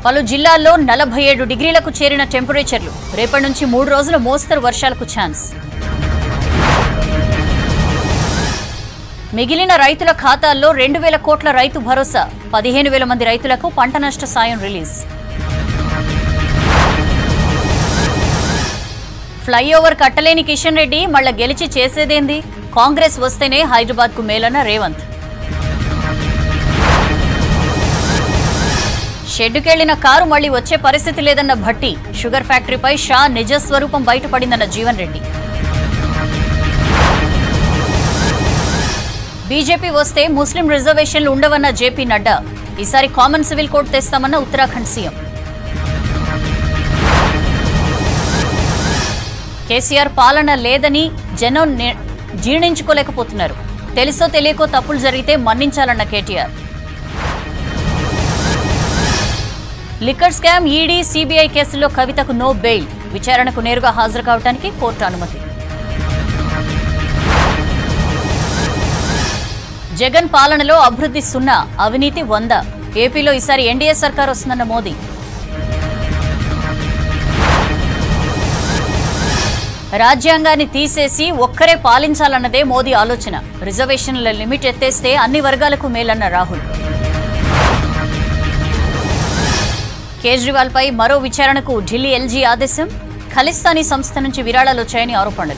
పలు జిల్లాల్లో నలభై ఏడు డిగ్రీలకు చేరిన టెంపరేచర్లు రేపటి నుంచి మూడు రోజుల మోస్తరు వర్షాలకు ఛాన్స్ మిగిలిన రైతుల ఖాతాల్లో రెండు వేల కోట్ల రైతు భరోసా పదిహేను వేల మంది రైతులకు పంట నష్ట సాయం రిలీజ్ ఫ్లైఓవర్ కట్టలేని కిషన్ రెడ్డి మళ్ళా గెలిచి చేసేదేంది కాంగ్రెస్ వస్తేనే హైదరాబాద్కు మేలన్న రేవంత్ షెడ్డుకెళ్లిన కారు మళ్లీ వచ్చే పరిస్థితి లేదన్న భట్టి షుగర్ ఫ్యాక్టరీపై షా నిజ స్వరూపం బయటపడిందన్న జీవన్ రెడ్డి బీజేపీ వస్తే ముస్లిం రిజర్వేషన్లు ఉండవన్న జేపీ నడ్డా ఈసారి కామన్ సివిల్ కోడ్ తెస్తామన్న ఉత్తరాఖండ్ సీఎం కేసీఆర్ పాలన లేదని జనం ని- జీర్ణించుకోలేకపోతున్నారు తెలుసో తెలియకో తప్పులు జరిగితే మన్నించాలన్న KTR liquor scam ED CBI కేసుల్లో కవితకు నో బెయిల్ విచారణకు నేరుగా హాజరు కావడానికి కోర్టు అనుమతి జగన్ పాలనలో అభివృద్ధి సున్నా అవినీతి వంద ఏపీలో ఈసారి ఎన్డీఏ సర్కార్ వస్తుందన్న మోదీ రాజ్యాంగాన్ని తీసేసి ఒక్కరే పాలించాలన్నదే మోదీ ఆలోచన రిజర్వేషన్ల లిమిట్ ఎత్తేస్తే అన్ని వర్గాలకు మేలన్న రాహుల్ కేజ్రీవాల్ పై మరో విచారణకు ఢిల్లీ ఎల్జీ ఆదేశం ఖలిస్తానీ సంస్థ నుంచి విరాళాలు వచ్చాయని ఆరోపణలు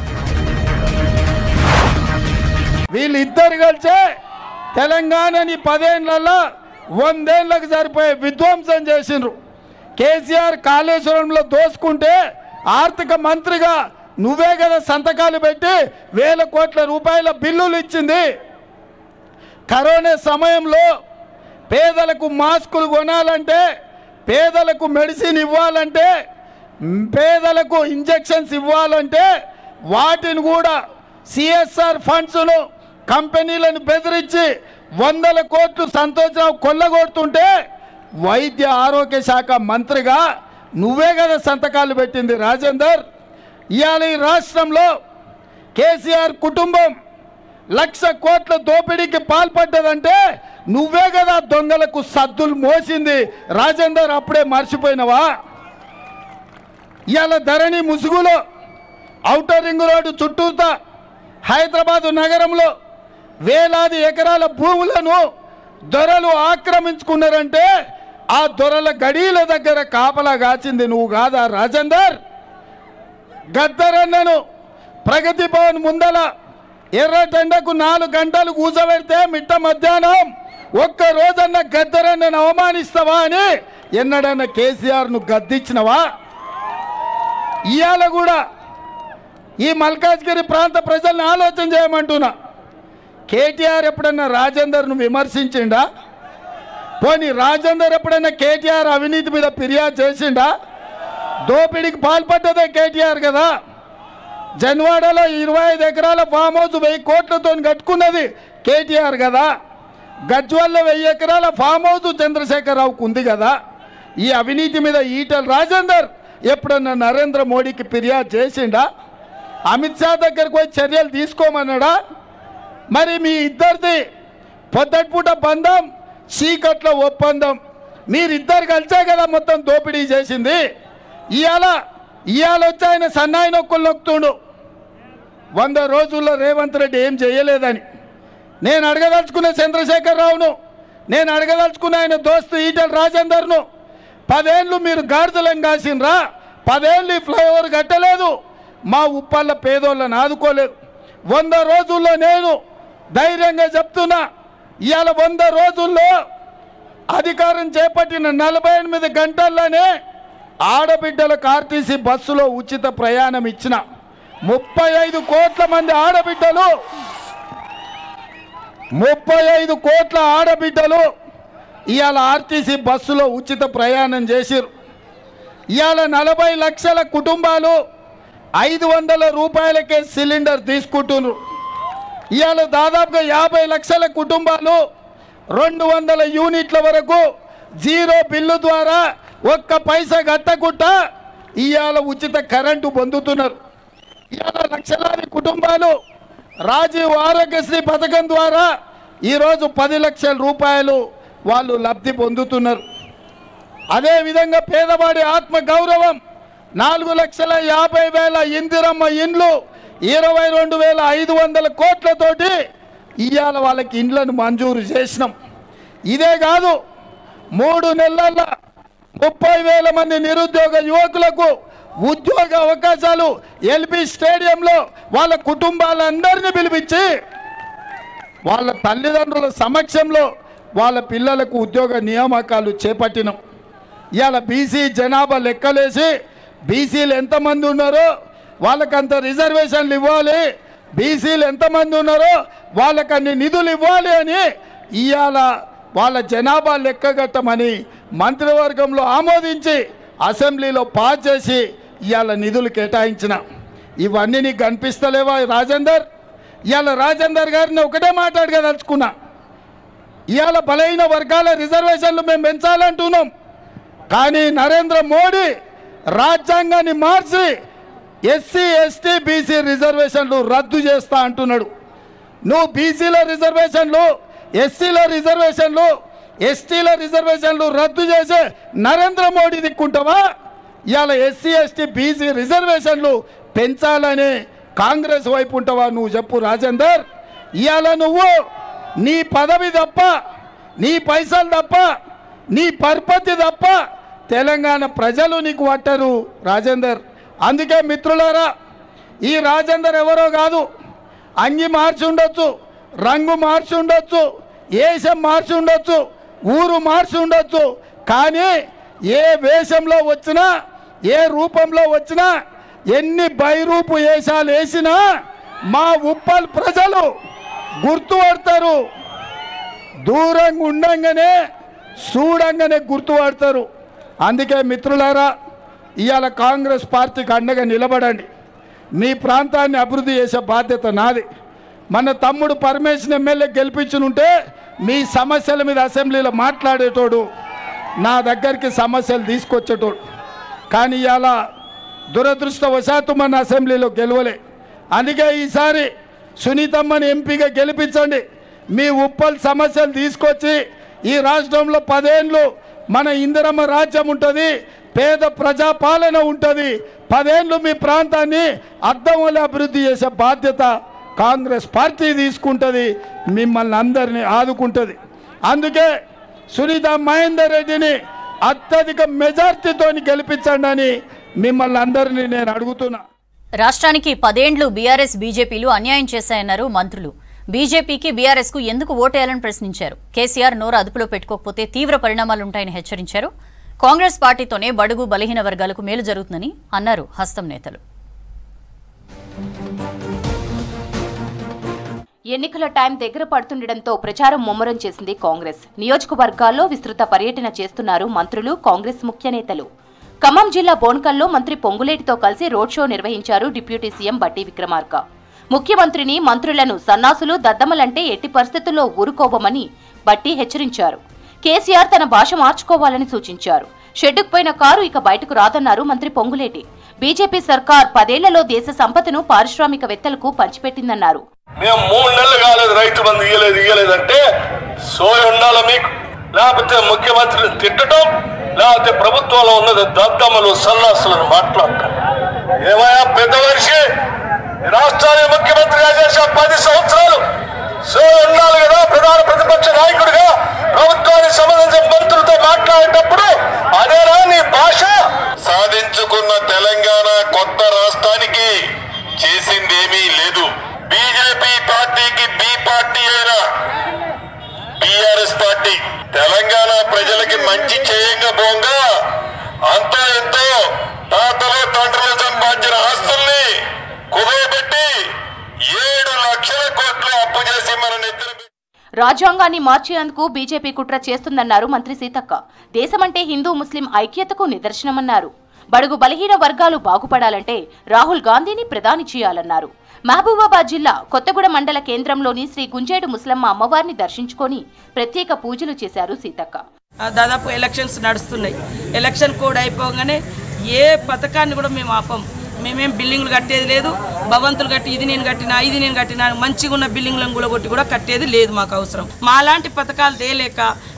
వీళ్ళిద్దరు కలిసే తెలంగాణని పదేళ్లలో వందేళ్లకు సరిపోయే విధ్వంసం చేసిండ్రు కేసీఆర్ కాళేశ్వరంలో దోసుకుంటే ఆర్థిక మంత్రిగా నువ్వే కదా సంతకాలు పెట్టి వేల కోట్ల రూపాయల బిల్లులు ఇచ్చింది కరోనా సమయంలో పేదలకు మాస్కులు కొనాలంటే పేదలకు మెడిసిన్ ఇవ్వాలంటే మ్, పేదలకు ఇంజెక్షన్స్ ఇవ్వాలంటే వాటిని కూడా సిఎస్ఆర్ ఫండ్స్ను కంపెనీలను బెదిరించి వందల కోట్లు సంతోషం కొల్లగొడుతుంటే వైద్య ఆరోగ్య శాఖ మంత్రిగా నువ్వే కదా సంతకాలు పెట్టింది రాజేందర్ ఇవాళ ఈ రాష్ట్రంలో కేసీఆర్ కుటుంబం లక్ష కోట్ల దోపిడీకి పాల్పడ్డదంటే నువ్వే కదా దొంగలకు సద్దులు మోసింది రాజేందర్ అప్పుడే మర్చిపోయినవా ఇవాళ ధరణి ముసుగులో ఔటర్ రింగ్ రోడ్డు చుట్టూతా హైదరాబాదు నగరంలో వేలాది ఎకరాల భూములను దొరలు ఆక్రమించుకున్నారంటే ఆ దొరల గడీల దగ్గర కాపలా కాచింది నువ్వు కాదా రాజేందర్ గద్దరన్నను ప్రగతి భవన్ ముందల ఎర్రటెండకు నాలుగు గంటలు కూర్చోబెడితే మిట్ట మధ్యాహ్నం ఒక్క రోజన్న గద్దరన్నను అవమానిస్తావా అని ఎన్నడన్న కేసీఆర్ను గద్దించినవా ఇవాళ కూడా ఈ మల్కాజ్గిరి ప్రాంత ప్రజల్ని ఆలోచన చేయమంటున్నా కేటీఆర్ ఎప్పుడన్నా రాజేందర్ను విమర్శించిండా పోనీ రాజేందర్ ఎప్పుడైనా కేటీఆర్ అవినీతి మీద ఫిర్యాదు చేసిండా దోపిడీకి పాల్పడ్డదే కేటీఆర్ కదా జన్వాడలో ఇరవై ఐదు ఎకరాల ఫామ్ హౌస్ వెయ్యి కోట్లతో కట్టుకున్నది కేటీఆర్ కదా గజ్వల్లో వెయ్యి ఎకరాల ఫామ్ హౌస్ చంద్రశేఖరరావుకు ఉంది కదా ఈ అవినీతి మీద ఈటల రాజేందర్ ఎప్పుడన్నా నరేంద్ర మోడీకి ఫిర్యాదు చేసిండా అమిత్ షా దగ్గరకు పోయి చర్యలు తీసుకోమన్నాడా మరి మీ ఇద్దరిది పొద్దటిపూట బంధం చీకట్ల ఒప్పందం మీరిద్దరు కలిసే కదా మొత్తం దోపిడీ చేసింది ఇవాళ ఇవాళ వచ్చి ఆయన సన్నాయి నొక్కులు నొక్కుతుండు వంద రోజుల్లో రేవంత్ రెడ్డి ఏం చేయలేదని నేను అడగదలుచుకున్న చంద్రశేఖరరావును నేను అడగదలుచుకున్న ఆయన దోస్తు ఈటల రాజేందర్ను పదేళ్ళు మీరు గాడిదలను కాసినరా పదేళ్ళు ఈ ఫ్లైఓవర్ కట్టలేదు మా ఉప్పల్ల పేదోళ్ళని ఆదుకోలేదు వంద రోజుల్లో నేను ధైర్యంగా చెప్తున్నా ఇవాళ వంద రోజుల్లో అధికారం చేపట్టిన నలభై ఎనిమిది గంటల్లోనే ఆడబిడ్డలకు ఆర్టీసీ బస్సులో ఉచిత ప్రయాణం ఇచ్చిన ముప్పై ఐదు కోట్ల మంది ఆడబిడ్డలు ముప్పై ఐదు కోట్ల ఆడబిడ్డలు ఇవాళ ఆర్టీసీ బస్సులో ఉచిత ప్రయాణం చేసిరు ఇవాళ నలభై లక్షల కుటుంబాలు ఐదు వందల రూపాయలకే సిలిండర్ తీసుకుంటున్నారు ఇవాళ దాదాపుగా యాభై లక్షల కుటుంబాలు రెండు వందల యూనిట్ల వరకు జీరో బిల్లు ద్వారా ఒక్క పైసా కట్టకుండా ఇవాళ ఉచిత కరెంటు పొందుతున్నారు ఇవాళ లక్షలాది కుటుంబాలు రాజీవ్ ఆరోగ్యశ్రీ పథకం ద్వారా ఈరోజు పది లక్షల రూపాయలు వాళ్ళు లబ్ధి పొందుతున్నారు అదేవిధంగా పేదవాడి ఆత్మ గౌరవం నాలుగు లక్షల యాభై వేల ఇందిరమ్మ ఇండ్లు ఇరవై రెండు వేల ఐదు వందల కోట్లతోటి ఇవాళ వాళ్ళకి ఇండ్లను మంజూరు చేసినాం ఇదే కాదు మూడు నెలల ముప్పై వేల మంది నిరుద్యోగ యువకులకు ఉద్యోగ అవకాశాలు ఎల్బీ స్టేడియంలో వాళ్ళ కుటుంబాలందరినీ పిలిపించి వాళ్ళ తల్లిదండ్రుల సమక్షంలో వాళ్ళ పిల్లలకు ఉద్యోగ నియామకాలు చేపట్టినాం ఇవాళ బీసీ జనాభా లెక్కలేసి బీసీలు ఎంతమంది ఉన్నారో వాళ్ళకంత రిజర్వేషన్లు ఇవ్వాలి బీసీలు ఎంతమంది ఉన్నారో వాళ్ళకి అన్ని నిధులు ఇవ్వాలి అని ఇవాళ వాళ్ళ జనాభా లెక్కగట్టమని మంత్రివర్గంలో ఆమోదించి అసెంబ్లీలో పాస్ చేసి ఇవాళ నిధులు కేటాయించిన ఇవన్నీ నీకు కనిపిస్తలేవా రాజేందర్ ఇవాళ రాజేందర్ గారిని ఒకటే మాట్లాడగదలుచుకున్నా ఇవాళ బలైన వర్గాల రిజర్వేషన్లు మేము పెంచాలంటున్నాం కానీ నరేంద్ర మోడీ రాజ్యాంగాన్ని మార్చి ఎస్సీ ఎస్టీ బీసీ రిజర్వేషన్లు రద్దు చేస్తా అంటున్నాడు నువ్వు బీసీల రిజర్వేషన్లు ఎస్సీల రిజర్వేషన్లు ఎస్టీల రిజర్వేషన్లు రద్దు చేసే నరేంద్ర మోడీ దిక్కుంటావా ఇవాళ ఎస్సీ ఎస్టీ బీసీ రిజర్వేషన్లు పెంచాలని కాంగ్రెస్ వైపు ఉంటావా నువ్వు చెప్పు రాజేందర్ ఇవాళ నువ్వు నీ పదవి తప్ప నీ పైసలు తప్ప నీ పరపతి తప్ప తెలంగాణ ప్రజలు నీకు పట్టరు రాజేందర్ అందుకే మిత్రులారా ఈ రాజేందర్ ఎవరో కాదు అంగి మార్చి ఉండొచ్చు రంగు మార్చి ఉండొచ్చు వేషం మార్చి ఉండొచ్చు ఊరు మార్చి ఉండొచ్చు కానీ ఏ వేషంలో వచ్చినా ఏ రూపంలో వచ్చినా ఎన్ని బైరూపు వేషాలు వేసినా మా ఉప్పల్ ప్రజలు గుర్తుపడతారు దూరంగా ఉండంగానే చూడంగానే గుర్తుపడతారు అందుకే మిత్రులారా ఇవాళ కాంగ్రెస్ పార్టీకి అండగా నిలబడండి మీ ప్రాంతాన్ని అభివృద్ధి చేసే బాధ్యత నాది మన తమ్ముడు పరమేశ్వర ఎమ్మెల్యే గెలిపించునుంటే మీ సమస్యల మీద అసెంబ్లీలో మాట్లాడేటోడు నా దగ్గరికి సమస్యలు తీసుకొచ్చేటోడు కానీ ఇవాళ దురదృష్టవశాత్తు మన అసెంబ్లీలో గెలవలే అందుకే ఈసారి సునీతమ్మని ఎంపీగా గెలిపించండి మీ ఉప్పల్ సమస్యలు తీసుకొచ్చి ఈ రాష్ట్రంలో పదేండ్లు మన ఇందిరమ్మ రాజ్యం ఉంటుంది పేద ప్రజాపాలన ఉంటుంది పదేండ్లు మీ ప్రాంతాన్ని అద్దం వల్ల అభివృద్ధి చేసే బాధ్యత కాంగ్రెస్ పార్టీ తీసుకుంటుంది మిమ్మల్ని అందరినీ ఆదుకుంటుంది అందుకే సునీత మహేందర్ రెడ్డిని అత్యధిక మెజార్టీతో గెలిపించండి అని మిమ్మల్ని అందరినీ నేను అడుగుతున్నా రాష్ట్రానికి పదేండ్లు బీఆర్ఎస్ బీజేపీలు అన్యాయం చేశాయన్నారు మంత్రులు బీజేపీకి బీఆర్ఎస్ కు ఎందుకు ఓటేయాలని ప్రశ్నించారు కేసీఆర్ నోరు అదుపులో పెట్టుకోకపోతే తీవ్ర పరిణామాలుంటాయని హెచ్చరించారు కాంగ్రెస్ పార్టీతోనే బడుగు బలహీన వర్గాలకు మేలు జరుగుతుందని అన్నారు హస్తం నేతలు ఎన్నికల టైం దగ్గర పడుతుండటంతో ప్రచారం ముమ్మరం చేసింది కాంగ్రెస్ నియోజకవర్గాల్లో విస్తృత పర్యటన చేస్తున్నారు మంత్రులు కాంగ్రెస్ ముఖ్య నేతలు ఖమ్మం జిల్లా బోన్కల్లో మంత్రి పొంగులేటితో కలిసి రోడ్ షో నిర్వహించారు డిప్యూటీ సీఎం బట్టి విక్రమార్క ముఖ్యమంత్రిని మంత్రులను సన్నాసులు దద్దమలంటే ఎట్టి పరిస్థితుల్లో ఊరుకోవమని బట్టి హెచ్చరించారు కేసీఆర్ తన భాష మార్చుకోవాలని సూచించారు షెడ్డుకు పోయిన కారు ఇక బయటకు రాదన్నారు మంత్రి పొంగులేటి బీజేపీ సర్కార్ పదేళ్లలో దేశ సంపదను పారిశ్రామికవేత్తలకు పంచిపెట్టిందన్నారు మేము మూడు నెలలు కాలేదు రైతు బంధు ఇయ్యలేదు ఇయ్యలేదు అంటే సోయి ఉండాల మీకు లేకపోతే ముఖ్యమంత్రిని తిట్టడం లేకపోతే ప్రభుత్వంలో ఉన్నది దద్దమ్మలు సన్నాసులను మాట్లాడటం ఏమయ్యా పెద్ద మనిషి ఈ రాష్ట్రానికి ముఖ్యమంత్రిగా చేసే పది సంవత్సరాలు సోయి ఉండాలి కదా ప్రధాన ప్రతిపక్ష నాయకుడిగా ప్రభుత్వానికి సంబంధించిన మంత్రులతో మాట్లాడేటప్పుడు అదేనా నీ భాష సాధించుకున్న తెలంగాణ కొత్త రాష్ట్రానికి చేసిందేమీ లేదు బీజేపీ పార్టీకి బి పార్టీ అయినా బీఆర్ఎస్ పార్టీ తెలంగాణ ప్రజలకి మంచి చేయంగా పోగా అంతో ఎంతో తాతలు తండ్రులు సంపాదించిన ఆస్తుల్ని కుదవబెట్టి ఏడు లక్షల కోట్లు అప్పు చేసి మన నెత్తిన పెట్టి- రాజ్యాంగాన్ని మార్చేందుకు బీజేపీ కుట్ర చేస్తుందన్నారు మంత్రి సీతక్క దేశమంటే హిందూ ముస్లిం ఐక్యతకు నిదర్శనమన్నారు బడుగు బలహీన వర్గాలు బాగుపడాలంటే రాహుల్ గాంధీని ప్రధాని చేయాలన్నారు మహబూబాబాద్ జిల్లా కొత్తగూడ మండల కేంద్రంలోని శ్రీ గుంజేడు ముస్లమ్మ అమ్మవారిని దర్శించుకొని ప్రత్యేక పూజలు చేశారు సీతక్క ఆ, దాదాపు ఎలక్షన్స్ నడుస్తున్నాయి ఎలక్షన్ కోడ్ అయిపోగానే ఏ పథకాన్ని కూడా మేము ఆపం మేమేం బిల్డింగ్లు కట్టేది లేదు భవంతులు కట్టి ఇది నేను కట్టినా ఇది నేను కట్టినా మంచిగా ఉన్న బిల్డింగ్లను కూడా కొట్టి కూడా కట్టేది లేదు మాకు అవసరం మాలాంటి పథకాలు తేలేక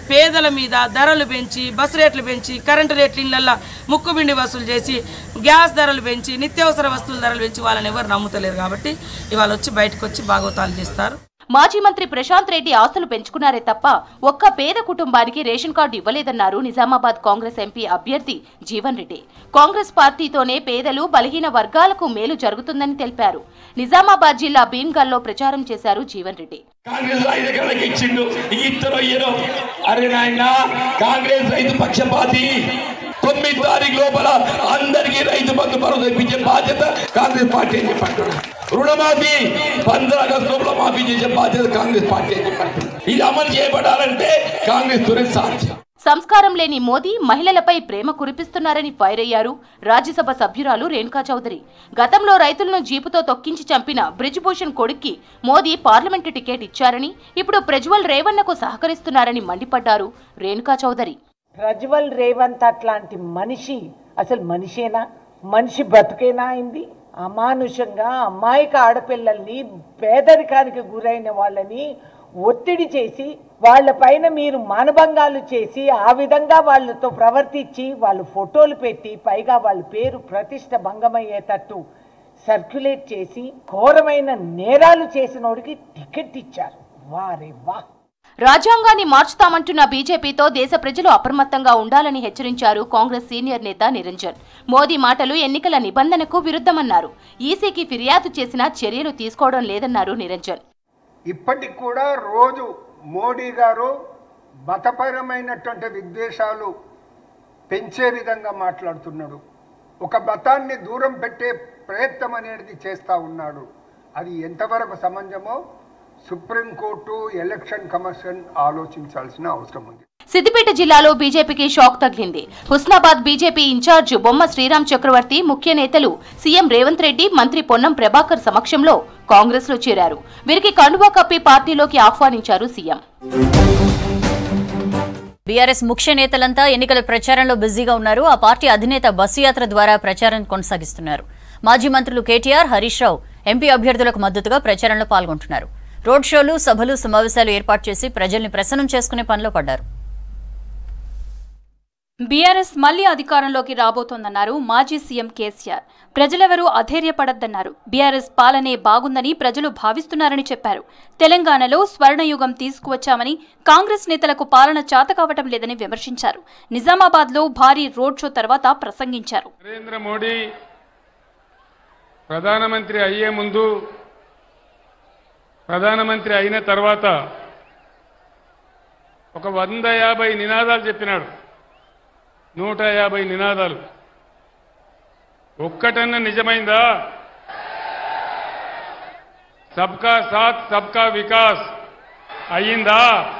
పేదల మీద ధరలు పెంచి బస్సు రేట్లు పెంచి కరెంటు రేట్లు ఇళ్ళల్లో ముక్కుబిండి వసూలు చేసి గ్యాస్ ధరలు పెంచి నిత్యావసర వస్తువుల ధరలు పెంచి వాళ్ళని ఎవరు నమ్ముతలేరు కాబట్టి ఇవాళ వచ్చి బయటకు వచ్చి భాగవతాలు చేస్తారు మాజీ మంత్రి ప్రశాంత్ రెడ్డి ఆస్తులు పెంచుకున్నారే తప్ప ఒక్క పేద కుటుంబానికి రేషన్ కార్డు ఇవ్వలేదన్నారు నిజామాబాద్ కాంగ్రెస్ ఎంపీ అభ్యర్థి జీవన్ రెడ్డి కాంగ్రెస్ పార్టీతోనే పేదలు బలహీన వర్గాలకు మేలు జరుగుతుందని తెలిపారు నిజామాబాద్ జిల్లా భీమ్గల్లో ప్రచారం చేశారు జీవన్ రెడ్డి కాంగ్రెస్ ఐదు ఎకరాలకి ఇచ్చిండు ఇద్దరు అయ్యారు అరే నాయన కాంగ్రెస్ రైతు పక్షపాతి తొమ్మిది తారీఖు లోపల అందరికీ రైతు బంధు భరోసా ఇప్పించే బాధ్యత కాంగ్రెస్ పార్టీ అని చెప్పంటున్నా రుణమాఫీ పంద్ర ఆగస్టు లోపల మాఫీ చేసే బాధ్యత కాంగ్రెస్ పార్టీ అని చెప్పంటున్నా ఇది అమలు చేయబడాలంటే కాంగ్రెస్ తొలి సాధ్యం సంస్కారం లేని మోదీ మహిళలపై ప్రేమ కురిపిస్తున్నారని ఫైర్ అయ్యారు రాజ్యసభ సభ్యురాలు రేణుకా చౌదరి గతంలో రైతులను జీపుతో తొక్కించి చంపిన బ్రిజ్భూషణ్ కొడుక్కి మోదీ పార్లమెంటు టికెట్ ఇచ్చారని ఇప్పుడు ప్రజ్వల్ రేవన్నకు సహకరిస్తున్నారని మండిపడ్డారు రేణుకా చౌదరి ప్రజ్వల్ రేవంత్ అట్లాంటి మనిషి అసలు మనిషేనా మనిషి బతుకేనా అయింది అమానుషంగా అమాయక ఆడపిల్లల్ని పేదరికానికి గురైన వాళ్ళని ఒత్తిడి చేసి వాళ్ళపైన మీరు మానభంగాలు చేసి ఆ విధంగా వాళ్ళతో ప్రవర్తించి వాళ్ళు ఫోటోలు పెట్టి పైగా వాళ్ళ పేరు ప్రతిష్ట భంగమయ్యేటట్టు సర్క్యులేట్ చేసి ఘోరమైన నేరాలు చేసినోడికి టికెట్ ఇచ్చారు వారే వా రాజ్యాంగాన్ని మార్చుతామంటున్న బీజేపీతో దేశ ప్రజలు అప్రమత్తంగా ఉండాలని హెచ్చరించారు కాంగ్రెస్ సీనియర్ నేత నిరంజన్ మోదీ మాటలు ఎన్నికల నిబంధనకు విరుద్ధమన్నారు ఈసీకి ఫిర్యాదు చేసినా చర్యలు తీసుకోవడం లేదన్నారు నిరంజన్ ఇప్పటికి కూడా రోజు మోడీ గారు మతపరమైనటువంటి విద్వేషాలు పెంచే విధంగా మాట్లాడుతున్నాడు ఒక మతాన్ని దూరం పెట్టే ప్రయత్నం అనేది చేస్తూ ఉన్నాడు అది ఎంతవరకు సమంజమో సుప్రీంకోర్టు ఎలక్షన్ కమిషన్ ఆలోచించాల్సిన అవసరం ఉంది సిద్దిపేట జిల్లాలో బీజేపీకి షాక్ తగిలింది హుస్నాబాద్ బీజేపీ ఇన్ఛార్జ్ బొమ్మ శ్రీరామ్ చక్రవర్తి ముఖ్య నేతలు సీఎం రేవంత్ రెడ్డి మంత్రి పొన్నం ప్రభాకర్ సమక్షంలో కాంగ్రెస్ లో చేరారు వీరికి కండువా కప్పి పార్టీలోకి ఆహ్వానించారు సీఎం బీఆర్ఎస్ ముఖ్య నేతలంతా ఎన్నికల ప్రచారంలో బిజీగా ఉన్నారు ఆ పార్టీ అధినేత బస్సు యాత్ర ద్వారా ప్రచారం కొనసాగిస్తున్నారు మాజీ మంత్రులు కేటీఆర్ హరీష్ రావు ఎంపీ అభ్యర్థులకు మద్దతుగా ప్రచారంలో పాల్గొంటున్నారు రోడ్ షోలు సభలు సమావేశాలు ఏర్పాటు చేసి ప్రజల్ని ప్రసన్నం చేసుకునే పనిలో పడ్డారు బీఆర్ఎస్ మళ్లీ అధికారంలోకి రాబోతోందన్నారు మాజీ సీఎం కేసీఆర్ ప్రజలెవరూ అధైర్యపడద్దన్నారు బీఆర్ఎస్ పాలనే బాగుందని ప్రజలు భావిస్తున్నారని చెప్పారు తెలంగాణలో స్వర్ణయుగం తీసుకువచ్చామని కాంగ్రెస్ నేతలకు పాలన చాతకావటం లేదని విమర్శించారు నిజామాబాద్లో భారీ రోడ్ షో తర్వాత ప్రసంగించారు నరేంద్ర మోడీ ప్రధానమంత్రి అయ్యే ముందు ప్రధానమంత్రి అయిన తర్వాత ఒక వంద యాభై నినాదాలు చెప్పినాడు నూట యాభై నినాదాలు ఒక్కటన్నా నిజమైందా సబ్కా సాత్ సబ్కా వికాస్ అయ్యిందా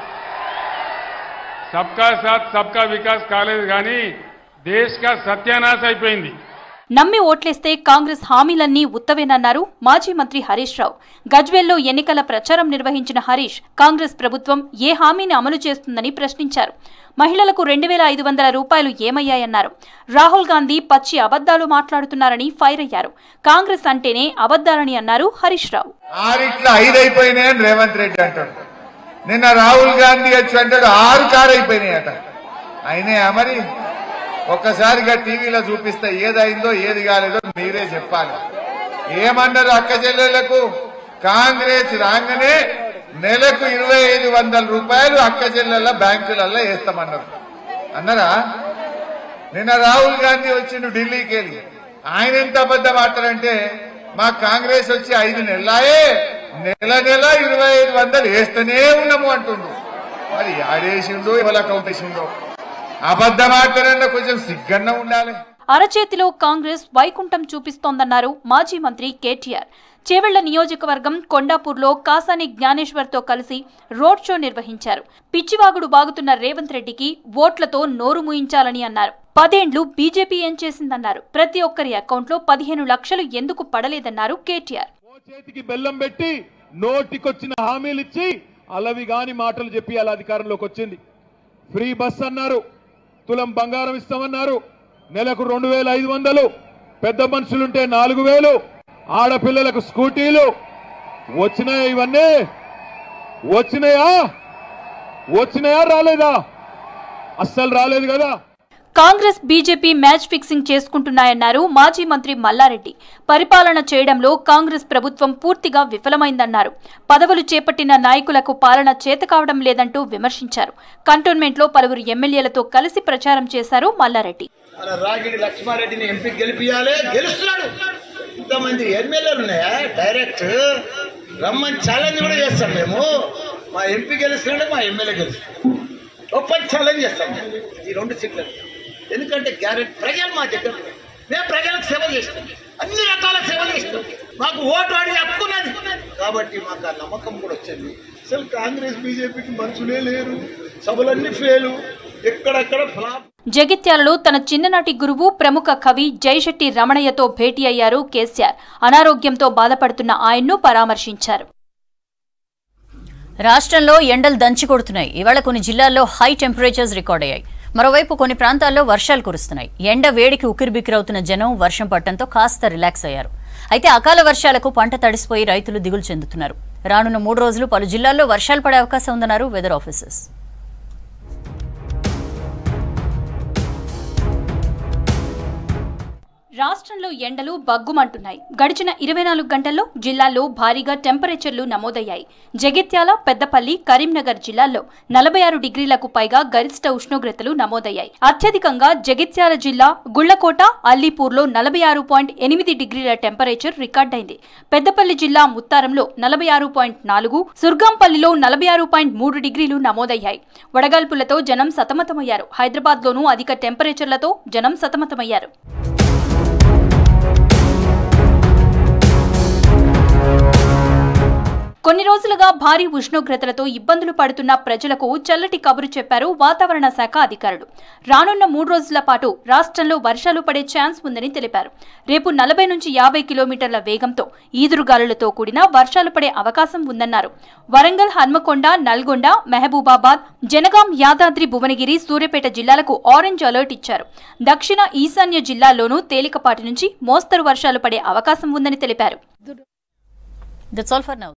సబ్కా సాత్ సబ్కా వికాస్ కాలేదు కానీ దేశ్ కా సత్యానాశ అయిపోయింది నమ్మి ఓట్లేస్తే కాంగ్రెస్ హామీలన్నీ ఉత్తవేనన్నారు మాజీ మంత్రి హరీష్ రావు గజ్వేల్లో ఎన్నికల ప్రచారం నిర్వహించిన హరీష్ కాంగ్రెస్ ప్రభుత్వం ఏ హామీని అమలు చేస్తుందని ప్రశ్నించారు మహిళలకు రెండు వేల ఐదు వందల రూపాయలు ఏమయ్యాయన్నారు రాహుల్ గాంధీ పచ్చి అబద్దాలు మాట్లాడుతున్నారని ఫైర్ అయ్యారు కాంగ్రెస్ అంటేనే అబద్దాలని అన్నారు హరీష్ రావు ఆరిట్ల ఐదు అయిపోయినాయని రేవంత్ రెడ్డి అంటాడు నిన్న రాహుల్ గాంధీ వచ్చి అంటాడు ఆరు కారు అయిపోయినాయట అయినాయా మరి ఒక్కసారిగా టీవీలో చూపిస్తే ఏదైందో ఏది కాలేదో మీరే చెప్పాలి ఏమన్నారు అక్క చెల్లెళ్లకు కాంగ్రెస్ రాగానే నెలకు ఇరవై ఐదు వందల రూపాయలు అక్క చెల్లెళ్ళ బ్యాంకులలో వేస్తామన్నారు అన్నారా నిన్న రాహుల్ గాంధీ వచ్చిండు ఢిల్లీకి వెళ్ళి ఆయన ఎంత అబద్ధం ఆడతారంటే మా కాంగ్రెస్ వచ్చి ఐదు నెలలాయే నెల నెల ఇరవై ఐదు వందలు వేస్తూనే ఉన్నాము అంటుండు మరి ఆడేసిండో ఎవరి అకౌంట్ వేసిండో అబద్ధం ఆడతారన్న కొంచెం సిగ్గన్న ఉండాలి అరచేతిలో కాంగ్రెస్ వైకుంఠం చూపిస్తోందన్నారు మాజీ మంత్రి కేటీఆర్ చేవెళ్ల నియోజకవర్గం కొండాపూర్లో కాసాని జ్ఞానేశ్వర్తో కలిసి రోడ్ షో నిర్వహించారు పిచ్చివాగుడు బాగుతున్న రేవంత్ రెడ్డికి ఓట్లతో నోరు మూయించాలని అన్నారు పదేండ్లు బీజేపీ ఏం చేసిందన్నారు ప్రతి ఒక్కరి అకౌంట్లో పదిహేను లక్షలు ఎందుకు పడలేదన్నారు కేటీఆర్ చేతికి బెల్లం పెట్టి నోటికొచ్చిన హామీలు ఇచ్చి అలవి గాని మాటలు చెప్పి అలా అధికారంలోకి వచ్చింది ఫ్రీ బస్ అన్నారు తులం బంగారం ఇస్తామన్నారు నెలకు రెండు వేల ఐదు వందలు పెద్ద మనుషులుంటే నాలుగు వేలు ఆడపిల్లలకు స్కూటీలు వచ్చినాయా ఇవన్నీ వచ్చినాయా వచ్చినాయా రాలేదా అస్సలు రాలేదు కదా కాంగ్రెస్ బీజేపీ మ్యాచ్ ఫిక్సింగ్ చేసుకుంటున్నాయన్నారు మాజీ మంత్రి మల్లారెడ్డి పరిపాలన చేయడంలో కాంగ్రెస్ ప్రభుత్వం పూర్తిగా విఫలమైందన్నారు పదవులు చేపట్టిన నాయకులకు పాలన చేత కావడం లేదంటూ విమర్శించారు కంటోన్మెంట్లో పలువురు ఎమ్మెల్యేలతో కలిసి ప్రచారం చేశారు మల్లారెడ్డి మన రాగిడి లక్ష్మారెడ్డిని ఎంపీ గెలిపియాలి గెలుస్తున్నాడు ఇంతమంది ఎమ్మెల్యేలు ఉన్నాయా డైరెక్ట్ రమ్మని ఛాలెంజ్ కూడా చేస్తాం మేము మా ఎంపీ గెలుస్తున్నాడు మా ఎమ్మెల్యే గెలుస్తున్నాడు ఓపెన్ ఛాలెంజ్ చేస్తాం మేము ఈ రెండు సీట్లను ఎందుకంటే గ్యారెంటీ ప్రజలు మా దగ్గర ఉన్నారు. మేము ప్రజలకు సేవ చేస్తాం అన్ని రకాల సేవ చేస్తాం మాకు ఓటు అడిగి హక్కున్నది కాబట్టి మాకు ఆ నమ్మకం కూడా వచ్చింది అసలు కాంగ్రెస్ బీజేపీకి మనుషులే లేరు సభలన్నీ ఫెయిలు ఎక్కడెక్కడ ఫ్లాప్ జగిత్యాలలో తన చిన్ననాటి గురువు ప్రముఖ కవి జయశెట్టి రమణయ్యతో భేటీ అయ్యారు కేసీఆర్ అనారోగ్యంతో బాధపడుతున్న ఆయన్ను పరామర్శించారు రాష్ట్రంలో ఎండలు దంచి కొడుతున్నాయి ఇవాళ కొన్ని జిల్లాల్లో హై టెంపరేచర్స్ రికార్డ్ అయ్యాయి మరోవైపు కొన్ని ప్రాంతాల్లో వర్షాలు కురుస్తున్నాయి ఎండ వేడికి ఉక్కిరిబిక్కిరవుతున్న జనం వర్షం పడటంతో కాస్త రిలాక్స్ అయ్యారు అయితే అకాల వర్షాలకు పంట తడిసిపోయి రైతులు దిగులు చెందుతున్నారు రానున్న మూడు రోజులు పలు జిల్లాల్లో వర్షాలు పడే అవకాశం ఉందన్నారు వెదర్ ఆఫీసర్స్ రాష్ట్రంలో ఎండలు బగ్గుమంటున్నాయి గడిచిన ఇరవై నాలుగు గంటల్లో జిల్లాల్లో భారీగా టెంపరేచర్లు నమోదయ్యాయి జగిత్యాల పెద్దపల్లి కరీంనగర్ జిల్లాల్లో నలభై ఆరు డిగ్రీలకు పైగా గరిష్ట ఉష్ణోగ్రతలు నమోదయ్యాయి అత్యధికంగా జగిత్యాల జిల్లా గుళ్లకోట అల్లీపూర్లో నలభై ఆరు పాయింట్ ఎనిమిది డిగ్రీల టెంపరేచర్ రికార్డైంది పెద్దపల్లి జిల్లా ముత్తారంలో నలభై ఆరు పాయింట్ నాలుగు సుర్గాంపల్లిలో నలభై ఆరు పాయింట్ మూడు డిగ్రీలు నమోదయ్యాయి వడగాల్పులతో జనం సతమతమయ్యారు హైదరాబాద్లోనూ అధిక టెంపరేచర్లతో జనం సతమతమయ్యారు కొన్ని రోజులుగా భారీ ఉష్ణోగ్రతలతో ఇబ్బందులు పడుతున్న ప్రజలకు చల్లటి కబురు చెప్పారు వాతావరణ శాఖ అధికారులు రానున్న మూడు రోజుల పాటు రాష్ట్రంలో వర్షాలు పడే ఛాన్స్ ఉందని తెలిపారు రేపు నలభై నుంచి యాభై కిలోమీటర్ల వేగంతో ఈదురుగాలులతో కూడిన వర్షాలు పడే అవకాశం ఉందన్నారు వరంగల్ హన్మకొండ నల్గొండ మహబూబాబాద్ జనగాం యాదాద్రి భువనగిరి సూర్యాపేట జిల్లాలకు ఆరెంజ్ అలర్ట్ ఇచ్చారు దక్షిణ ఈశాన్య జిల్లాల్లోనూ తేలికపాటి నుంచి మోస్తరు వర్షాలు పడే అవకాశం ఉందని తెలిపారు దట్స్ ఆల్ ఫర్ నౌ